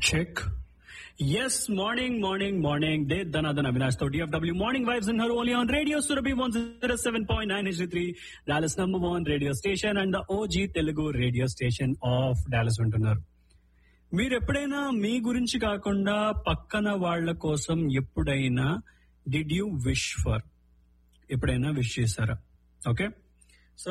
Check. Yes, morning, morning, morning. They Dhanadhan Avinash to DFW Morning Vibes in her only on Radio Surabhi 107.9 HD3, Dallas number one radio station and the OG Telugu radio station of Dallas వింటున్నారు మీరు ఎప్పుడైనా మీ గురించి కాకుండా పక్కన వాళ్ళ కోసం ఎప్పుడైనా did you wish for ఎప్పుడైనా విష్ చేశారా ఓకే సో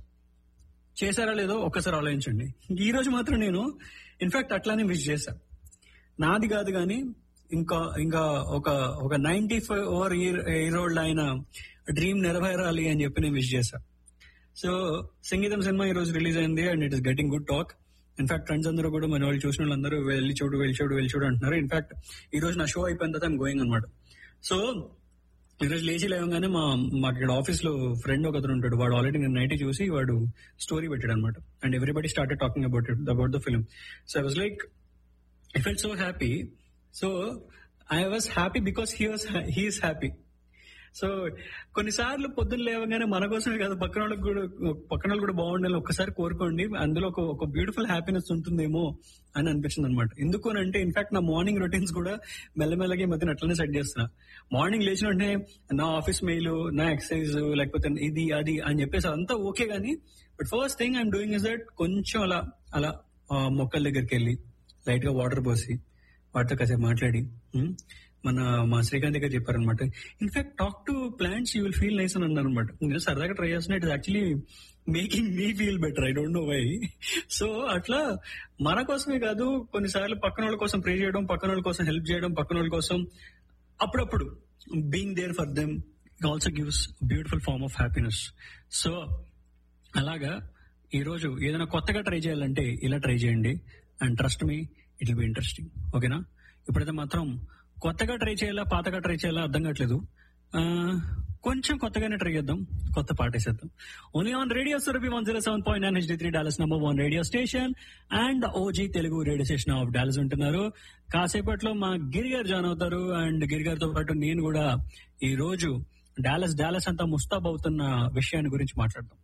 చేశారా లేదో ఒక్కసారి ఆలోచించండి ఈ రోజు మాత్రం నేను ఇన్ఫాక్ట్ అట్లానే విష్ చేశా నాది కాదు కానీ ఇంకా ఇంకా ఒక ఒక ninety five over year year old ఆయన డ్రీమ్ నెరవేరాలి అని చెప్పి నేను విష్ చేశా సో సంగీతం సినిమా ఈ రోజు రిలీజ్ అయింది and it is getting good talk in fact friends అందరూ కూడా మన వాళ్ళు చూసిన వాళ్ళందరూ వెళ్ళి చూడు వెళ్ళి చూడు వెళ్ళి చూడు అంటున్నారు ఇన్ఫాక్ట్ ఈ రోజు నా షో అయిపోయిన తర్వాత గోయింగ్ అనమాట సో ఈరోజు లేచి లేవగానే మా మాకు ఇక్కడ ఆఫీస్ లో ఫ్రెండ్ ఒక అతను ఉంటాడు వాడు ఆల్రెడీ నేను నైట్ చూసి వాడు స్టోరీ పెట్టాడు అనమాట and everybody started talking about it about the film so I was like I felt so happy so I was happy because he was he's happy so కొన్నిసార్లు పొద్దున్న లేవగానే మన కోసమే కాదు పక్కన వాళ్ళకి కూడా పక్కన వాళ్ళు కూడా బాగుండాలి ఒక్కసారి కోరుకోండి అందులో ఒక ఒక బ్యూటిఫుల్ హ్యాపీనెస్ ఉంటుందేమో అని అనిపించింది అనమాట ఎందుకు అని అంటే ఇన్ఫాక్ట్ నా మార్నింగ్ రొటీన్స్ కూడా మెల్లమెల్లగా ఈ మధ్యన అట్లనే సెట్ చేస్తున్నా మార్నింగ్ లేచిన వెంటనే నా ఆఫీస్ మెయిల్ నా ఎక్సర్సైజ్ లేకపోతే ఇది అది అని చెప్పేసి అంతా ఓకే గానీ but first thing I'm doing is that కొంచెం అలా అలా ఆ, మొక్కల దగ్గరికి వెళ్ళి లైట్ గా వాటర్ పోసి వాటితో కాసేపు మాట్లాడి ఉమ్, మన మా శ్రీకాంత్ గారు చెప్పారనమాట in fact talk to plants you will feel nice అని అన్నారు అనమాట నేను సరదాగా ట్రై చేస్తున్నా it actually making me feel better I don't know why so అట్లా మన కోసమే కాదు కొన్నిసార్లు పక్కన వాళ్ళ కోసం ప్రే చేయడం పక్కన వాళ్ళ కోసం హెల్ప్ చేయడం పక్కన వాళ్ళ కోసం అప్పుడప్పుడు being there for them also gives beautiful form of happiness so అలాగా ఈ రోజు ఏదైనా కొత్తగా ట్రై చేయాలంటే ఇలా ట్రై చేయండి and trust me it will be interesting ఓకేనా ఇప్పుడైతే మాత్రం కొత్తగా ట్రై చేయాలా పాతగా ట్రై చేయాలా అర్థం కావట్లేదు ఆ, కొంచెం కొత్తగానే ట్రై చేద్దాం కొత్త పాట వేసేద్దాం only on radio Surabhi one zero seven point nine HD three Dallas number one radio station and OG Telugu radio station of Dallas ఉంటున్నారు కాసేపట్లో మా గిరి గారు జాయిన్ అవుతారు అండ్ గిరి గారితో పాటు నేను కూడా ఈ రోజు డాలస్ డాలస్ అంతా ముస్తాబ్ అవుతున్న విషయాన్ని గురించి మాట్లాడదాం